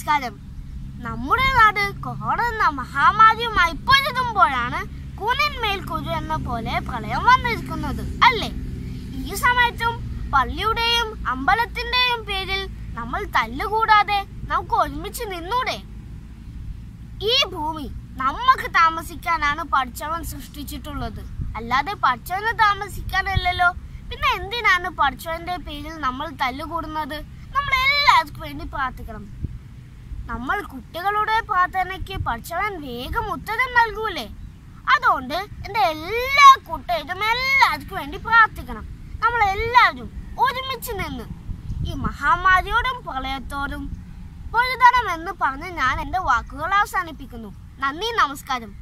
നമസ്കാരം നമ്മുടെ നാട് കൊറോണ എന്ന മഹാമാരിയുമായി പൊരുതുമ്പോഴാണ് കൂനിന്മേൽ കുരു എന്ന പോലെ പ്രളയം വന്നിരിക്കുന്നത് അല്ലേ ഈ സമയത്തും പള്ളിയുടെയും അമ്പലത്തിന്റെയും പേരിൽ നമ്മൾ തല്ലുകൂടാതെ നമുക്ക് ഒരുമിച്ച് നിന്നൂടെ ഈ ഭൂമി നമുക്ക് താമസിക്കാനാണ് പഠിച്ചവൻ സൃഷ്ടിച്ചിട്ടുള്ളത് അല്ലാതെ പഠിച്ചവന് താമസിക്കാനല്ലല്ലോ പിന്നെ എന്തിനാണ് പഠിച്ചവന്റെ പേരിൽ നമ്മൾ തല്ലുകൂടുന്നത് നമ്മൾ എല്ലാവർക്കും വേണ്ടി പ്രാർത്ഥിക്കണം നമ്മൾ കുട്ടികളുടെ പ്രാർത്ഥനയ്ക്ക് പഠിച്ചവൻ വേഗം ഉത്തരം നൽകൂലേ അതുകൊണ്ട് എൻ്റെ എല്ലാ കൂട്ടുകാരും എല്ലാവർക്കും വേണ്ടി പ്രാർത്ഥിക്കണം നമ്മൾ എല്ലാവരും ഒരുമിച്ച് നിന്ന് ഈ മഹാമാരിയോടും പ്രളയത്തോടും പൊരുതണമെന്ന് പറഞ്ഞ് ഞാൻ എൻ്റെ വാക്കുകൾ അവസാനിപ്പിക്കുന്നു നന്ദി നമസ്കാരം